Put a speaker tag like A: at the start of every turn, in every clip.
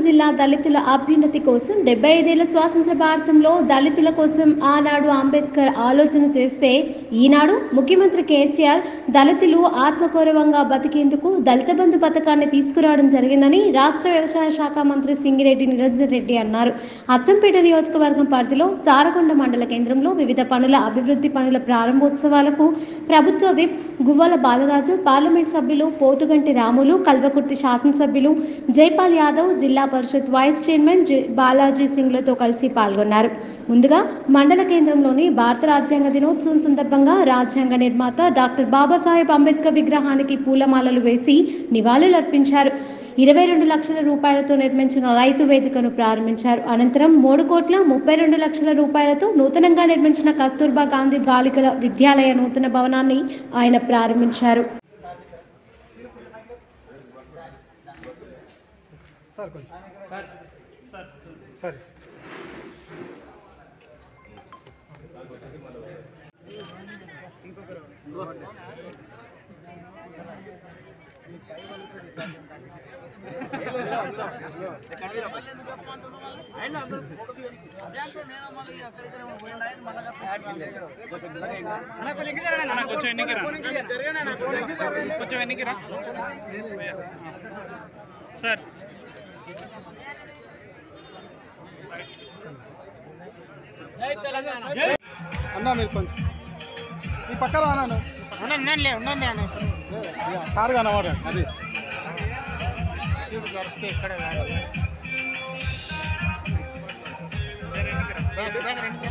A: జిల్లా దళితుల అభ్యున్నతి కోసం డెబ్బై ఐదేళ్ల స్వాతంత్ర భారతంలో దళితుల కోసం ఆనాడు అంబేద్కర్ ఆలోచన చేస్తే ఈనాడు ముఖ్యమంత్రి కేసీఆర్ దళితులు ఆత్మగౌరవంగా బతికేందుకు దళిత బంధు పథకాన్ని తీసుకురావడం జరిగిందని రాష్ట్ర వ్యవసాయ శాఖ మంత్రి సింగిరెడ్డి నిరంజన్ రెడ్డి అన్నారు అచ్చంపేట నియోజకవర్గం పరిధిలో చారకొండ మండల కేంద్రంలో వివిధ పనుల అభివృద్ధి పనుల ప్రారంభోత్సవాలకు ప్రభుత్వ విప్ గువ్వల బాలరాజు పార్లమెంట్ సభ్యులు పోతుగంటి రాములు కల్వకుర్తి శాసనసభ్యులు జైపాల్ యాదవ్ జిల్లా పరిషత్ వైస్ చైర్మన్ జె- బాలాజీ సింగ్లతో కలిసి పాల్గొన్నారు ముందుగా మండల కేంద్రంలోని భారత రాజ్యాంగ దినోత్సవం సందర్భంగా రాజ్యాంగ నిర్మాత డాక్టర్ బాబాసాహెబ్ అంబేద్కర్ విగ్రహానికి పూలమాలలు వేసి నివాళులర్పించారు ఇరవై రెండు లక్షల రూపాయలతో నిర్మించిన రైతు వేదికను ప్రారంభించారు అనంతరం మూడు కోట్ల ముప్పై రెండు లక్షల రూపాయలతో నూతనంగా నిర్మించిన కస్తూర్బా గాంధీ బాలికల విద్యాలయ నూతన భవనాన్ని ఆయన ప్రారంభించారు
B: సార్ కొంచెం సరే
C: అన్న, కొంచెం ఎన్నికిరా కొంచెం ఎన్నికిరా సార్
B: అన్నా మీరు కొంచెం ఈ పక్క రాను
D: ఉండండి ఉండండి అన్న
B: సార్ కనమాట అది
D: ఇప్పుడు దొరికితే ఇక్కడ కాదు బ్యాగ్ బ్యాగ్ రండి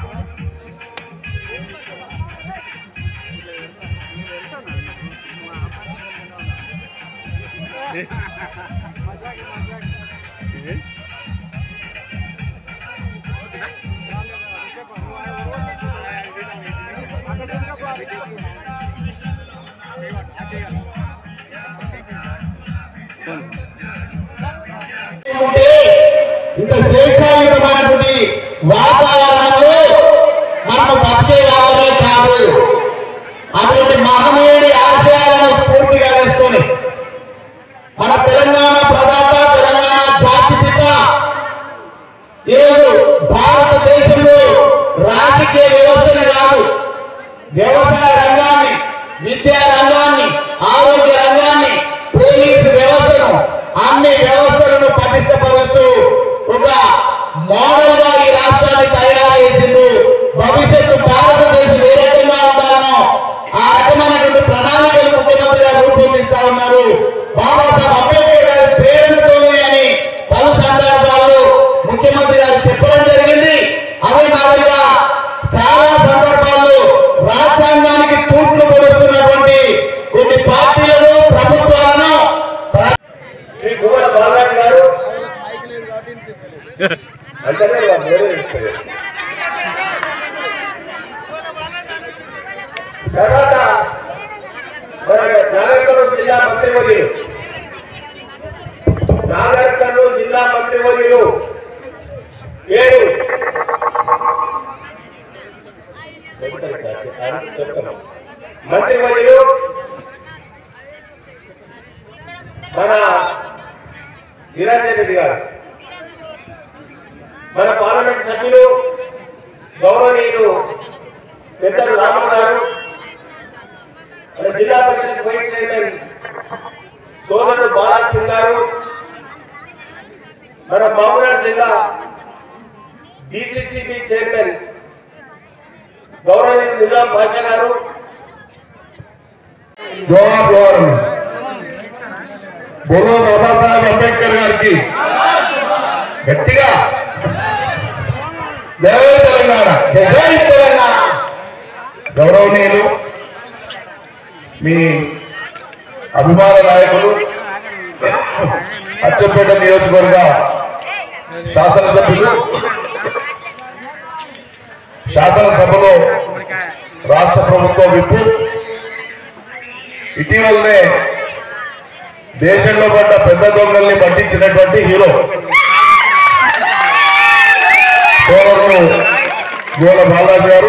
E: ఉంటే ఇంత స్వేచ్ఛాయుతమైనటువంటి వాతావరణంలో మనకు బతికే వాళ్ళమే కాదు అటువంటి మహనీయుడి ఆశయాలను స్ఫూర్తిగా తీసుకొని మన తెలంగాణ ప్రదాత తెలంగాణ జాతి పిత ఈరోజు భారతదేశంలో రాజకీయ వ్యవస్థని కాదు వ్యవసాయ రంగాన్ని విద్యా రంగాన్ని ఆరోగ్య రంగాన్ని పోలీసు వ్యవస్థను అన్ని వ్యవస్థలను పటిష్టపరుస్తూ ఒక మోడల్ గా ఈ రాష్ట్రాన్ని తయారు చేసింది భవిష్యత్తు భారతదేశం ఏ రకంగా ఉండాలనో ఆ రకమైనటువంటి ప్రణాళికలు ముఖ్యమంత్రి గారు రూపొందిస్తా ఉన్నారు బాబాసాహెబ్ అంబేద్కర్ గారి ప్రేరణతోనే అని పలు సందర్భాల్లో ముఖ్యమంత్రి గారు చెప్పడం జరిగింది అదే మాదిరిగా చాలా సందర్భాల్లో రాజ్యాంగానికి తూట్లు పొడుస్తున్నటువంటి కొన్ని పార్టీలను ప్రభుత్వాలను ప్ర- శ్రీ గువ్వల బాలరాజు గారు అంటేనే వారు నిర్వహిస్తారు. తర్వాత మన నాగర్ కర్నూలు జిల్లా మంత్రివర్యులు నాగర్ కర్నూలు జిల్లా మంత్రివర్యులు ఏడు మంత్రివర్యులు మన నిరంజన్ రెడ్డి గారు మన పార్లమెంట్ సభ్యులు గౌరవనీయులు పెద్దలు రాములు గారు మన జిల్లా పరిషత్ వైస్ చైర్మన్ సోదరుడు బాలా సింగ్ గారు మన మహబూబ్నగర్ జిల్లా డిసిసిబి చైర్మన్ గౌరవనీయులు నిజాం బాషా గారు జోహార్ జోహార్ బొర్రో బాబాసాహెబ్ అంబేద్కర్ గారికి గట్టిగా జై తెలంగాణ జై జై తెలంగాణ గౌరవనీయులు మీ అభిమాన నాయకులు అచ్చంపేట నియోజకవర్గ శాసనసభ్యులు శాసనసభలో రాష్ట్ర ప్రభుత్వ విప్పు ఇటీవలనే దేశంలో పడ్డ పెద్ద దొంగల్ని పట్టించినటువంటి హీరో సోదరుడు గోల బాలాజీ గారు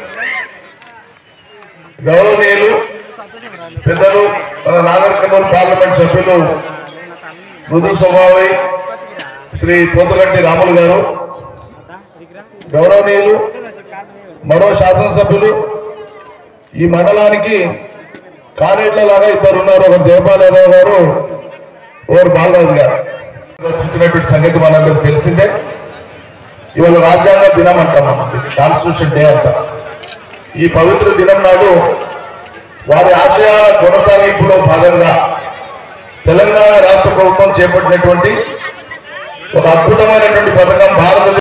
E: గౌరవనీయులు పెద్దలు మన నాగర్ కర్నూలు పార్లమెంట్ సభ్యులు మృదు స్వభావి శ్రీ పోతుగంటి రాములు గారు గౌరవనీయులు మరో శాసనసభ్యులు ఈ మండలానికి కానేట్ల లాగా ఇద్దరు ఉన్నారు ఒకరు జయపాల్ యాదవ్ గారు ఒకరు బాలరాజు గారు వచ్చినటువంటి సంగతి మనందరికి తెలిసిందే ఇవాళ రాజ్యాంగ దినం అంటాం మనం కాన్స్టిట్యూషన్ డే అంటాం ఈ పవిత్ర దినం నాడు వారి ఆశయాల కొనసాగింపులో భాగంగా తెలంగాణ రాష్ట్ర ప్రభుత్వం చేపట్టినటువంటి ఒక అద్భుతమైనటువంటి పథకం భారత